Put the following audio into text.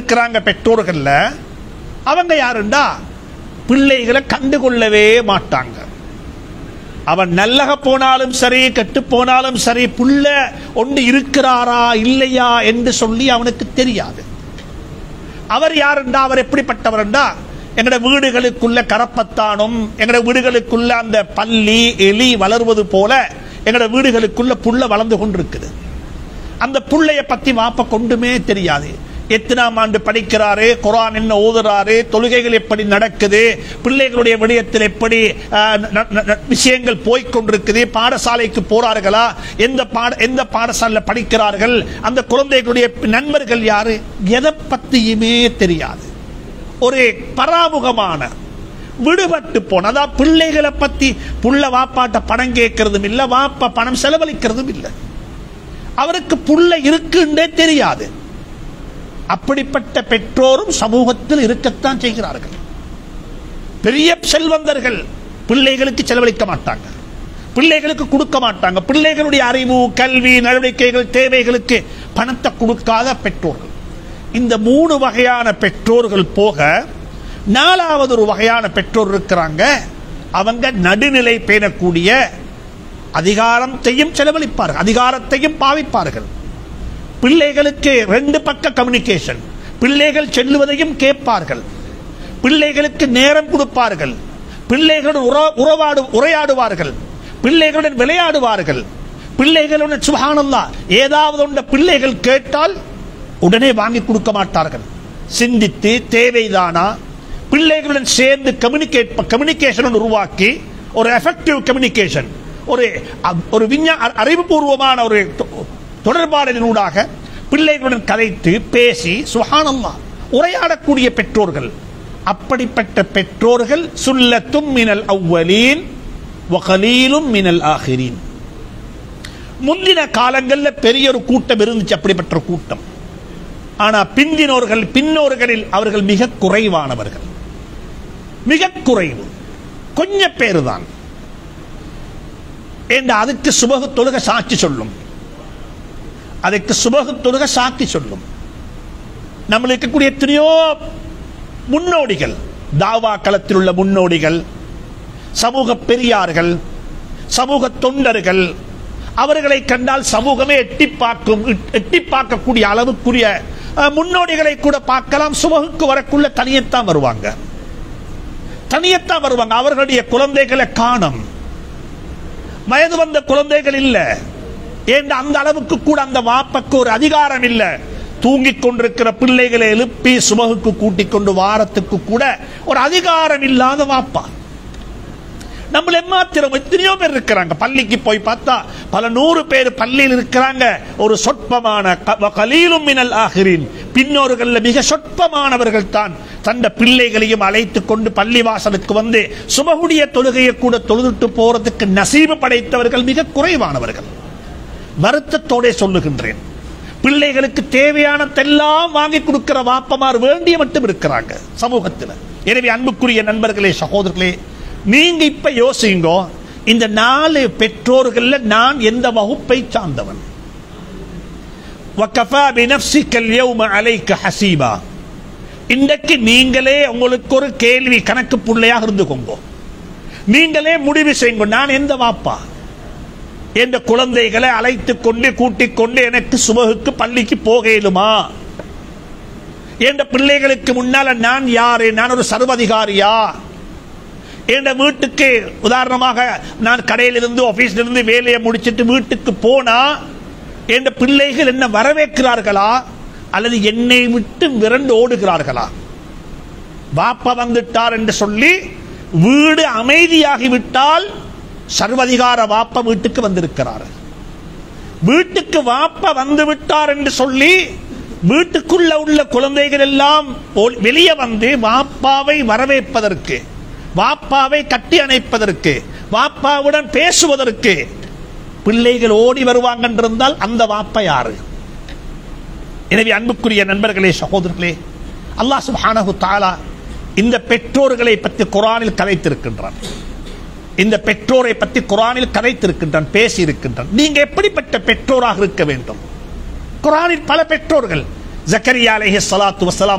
இருக்கிறாங்க பெற்றோர்கள்ல அவங்க யாருண்டா பிள்ளைகளை கண்டுகொள்ளவே மாட்டாங்க அவன் நல்லக போனாலும் சரி கெட்டு போனாலும் சரி புள்ள ஒன்று இருக்கிறாரா இல்லையா என்று சொல்லி அவனுக்கு தெரியாது அவர் யாருண்டா அவர் எப்படிப்பட்டவர்ண்டா எங்கட வீடுகளுக்குள்ள கரப்பத்தானும் எங்கட வீடுகளுக்குள்ள அந்த பள்ளி எலி வளர்வது போல எங்கட வீடுகளுக்குள்ள புள்ள வளர்ந்து கொண்டிருக்குது அந்த புள்ளைய பத்தி வாப்ப கொண்டுமே தெரியாது எத்தனாம் ஆண்டு படிக்கிறாரு குரான் என்ன ஓதுறாரு தொழுகைகள் எப்படி நடக்குது பிள்ளைகளுடைய விடயத்தில் எப்படி ஆஹ், ந- ந- ந- விஷயங்கள் போய்க் கொண்டிருக்குது பாடசாலைக்கு போறார்களா எந்த பாட எந்த பாடசாலையில் படிக்கிறார்கள் அந்த குழந்தைகளுடைய நண்பர்கள் யாரு எதை பத்தியுமே தெரியாது ஒரு பராமுகமான விடுபட்டு போன அதாவது பிள்ளைகளை பத்தி புள்ள வாப்பாட்ட பணம் கேட்கறதும் இல்ல வாப்பா பணம் செலவழிக்கிறதும் இல்லை அவருக்கு புள்ள இருக்குன்னே தெரியாது அப்படிப்பட்ட பெற்றோரும் சமூகத்தில் இருக்கத்தான் செய்கிறார்கள் பெரிய செல்வந்தர்கள் பிள்ளைகளுக்கு செலவழிக்க மாட்டாங்க பிள்ளைகளுக்கு கொடுக்க மாட்டாங்க பிள்ளைகளுடைய அறிவு கல்வி நடவடிக்கைகள் தேவைகளுக்கு பணத்தை கொடுக்காத பெற்றோர்கள் இந்த மூணு வகையான பெற்றோர்கள் போக நாலாவது ஒரு வகையான பெற்றோர் இருக்கிறாங்க அவங்க நடுநிலை பேணக்கூடிய அதிகாரத்தையும் செலவழிப்பார்கள் அதிகாரத்தையும் பாவிப்பார்கள் பிள்ளைகளுக்கு ரெண்டு பக்க கம்யூனிகேஷன் பிள்ளைகள் செல்லுவதையும் கேட்பார்கள் பிள்ளைகளுக்கு நேரம் கொடுப்பார்கள் பிள்ளைகளுடன் உற- உறவாடு உரையாடுவார்கள் பிள்ளைகளுடன் விளையாடுவார்கள் பிள்ளைகளுடன் சுபஹானல்லா ஏதாவது ஒன்ற பிள்ளைகள் கேட்டால் உடனே வாங்கி கொடுக்க மாட்டார்கள் சிந்தித்து தேவைதானா பிள்ளைகளுடன் சேர்ந்து கம்யூனிகேட் கம்யூனிகேஷன் உருவாக்கி ஒரு எஃபெக்டிவ் கம்யூனிகேஷன் ஒரு அ- ஒரு விஞ்ஞா அ- அறிவுபூர்வமான ஒரு தொ- தொடர்பாடலினூடாக பிள்ளைகளுடன் கதைத்து பேசி சுஹானல்லா உரையாடக்கூடிய பெற்றோர்கள் அப்படிப்பட்ட பெற்றோர்கள் சுல்லத்தும் மினல் அவ்வலீன் வகலீலும் மினல் ஆகிரீன் முந்தின காலங்கள்ல பெரிய ஒரு கூட்டம் இருந்துச்சு அப்படிப்பட்ட ஒரு கூட்டம் ஆனா பிந்தினோர்கள் பின்னோர்களில் அவர்கள் மிக குறைவானவர்கள் மிக குறைவு கொஞ்ச பேர் தான் ஏண்டா அதுக்கு சுபகு தொழுக சாட்சி சொல்லும் அதுக்கு சுபகு தொழுக சாட்சி சொல்லும் நம்மளுக்கு இருக்கக்கூடிய எத்தனையோ முன்னோடிகள் தாவா களத்தில் உள்ள முன்னோடிகள் சமூக பெரியார்கள் சமூக தொண்டர்கள் அவர்களை கண்டால் சமூகமே எட்டி பார்க்கும் எட்டி பார்க்கக்கூடிய அளவுக்குரிய அஹ், முன்னோடிகளை கூட பார்க்கலாம் சுபகுக்கு வரக்குள்ள தனியத்தான் வருவாங்க தனியத்தான் வருவாங்க அவர்களுடைய குழந்தைகளை காணும் வயது வந்த குழந்தைகள் இல்ல ஏன் அந்த அளவுக்கு கூட அந்த வாப்பக்கு ஒரு அதிகாரம் இல்ல தூங்கிக் கொண்டிருக்கிற பிள்ளைகளை எழுப்பி சுமகுக்கு கூட்டிக் கொண்டு வாரத்துக்கு கூட ஒரு அதிகாரம் இல்லாத வாப்பா நம்மள எம்மாத்திரம் எத்தனையோ பேர் இருக்கிறாங்க பள்ளிக்கு போய் பார்த்தா பல நூறு பேர் பள்ளியில் இருக்கிறாங்க ஒரு சொற்பமான க- கலீலும் மினல் ஆகிறீன் பின்னோர்கள்ல மிக சொற்பமானவர்கள் தான் தந்த பிள்ளைகளையும் அழைத்துக் கொண்டு பள்ளி வாசலுக்கு வந்து சுபகுடைய தொழுகையை கூட தொழுதுட்டு போறதுக்கு நசீபு படைத்தவர்கள் மிக குறைவானவர்கள் வருத்தத்தோட சொல்லுகின்றேன் பிள்ளைகளுக்கு தேவையானதெல்லாம் வாங்கி கொடுக்கிற வாப்பமார் வேண்டிய மட்டும் இருக்கிறாங்க சமூகத்தில் எனவே அன்புக்குரிய நண்பர்களே சகோதரர்களே நீங்க இப்ப யோசிங்க இந்த நாலு பெற்றோர்கள்ல நான் எந்த வகுப்பை சார்ந்தவன் وَكَفَى بِنَفْسِكَ الْيَوْمَ عَلَيْكَ حَسِيبًا இன்றைக்கு நீங்களே உங்களுக்கு ஒரு கேள்வி கணக்கு புள்ளையாக இருந்துக்கோங்க நீங்களே முடிவு செய்யுங்க நான் எந்த வாப்பா என்ற குழந்தைகளை அழைத்துக் கொண்டு கூட்டிக் கொண்டு எனக்கு சுபகுக்கு பள்ளிக்கு போக இயலுமா என்ற பிள்ளைகளுக்கு முன்னால நான் யாரு நான் ஒரு சர்வதிகாரியா என்ற வீட்டுக்கு உதாரணமாக நான் கடையிலிருந்து ஆபீஸ்ல இருந்து வேலையை முடிச்சிட்டு வீட்டுக்கு போனா என்ற பிள்ளைகள் என்ன வரவேற்கிறார்களா அல்லது என்னை விட்டு விரண்டு ஓடுகிறார்களா பாப்பா வந்துட்டார் என்று சொல்லி வீடு அமைதியாகி விட்டால் சர்வதிகார வாப்ப வீட்டுக்கு வந்திருக்கிறார் வீட்டுக்கு வாப்ப வந்து விட்டார் என்று சொல்லி வீட்டுக்குள்ள உள்ள குழந்தைகள் எல்லாம் ஓ- வெளியே வந்து வாப்பாவை வரவேற்பதற்கு வாப்பாவை கட்டி அணைப்பதற்கு வாப்பாவுடன் பேசுவதற்கு பிள்ளைகள் ஓடி வருவாங்க என்றிருந்தால் அந்த வாப்பா யாரு எனவே அன்புக்குரிய நண்பர்களே சகோதரர்களே அல்லாஹ் சுப்ஹானஹு தஆலா இந்த பெற்றோர்களை பற்றி குரானில் கதைத்திருக்கின்றான் இந்த பெற்றோரை பற்றி குரானில் கதைத்திருக்கின்றான் பேசி இருக்கின்றான் நீங்க எப்படிப்பட்ட பெற்றோராக இருக்க வேண்டும் குரானில் பல பெற்றோர்கள் ஜக்கரியா அலைஹி ஸலாத்து வஸலாம்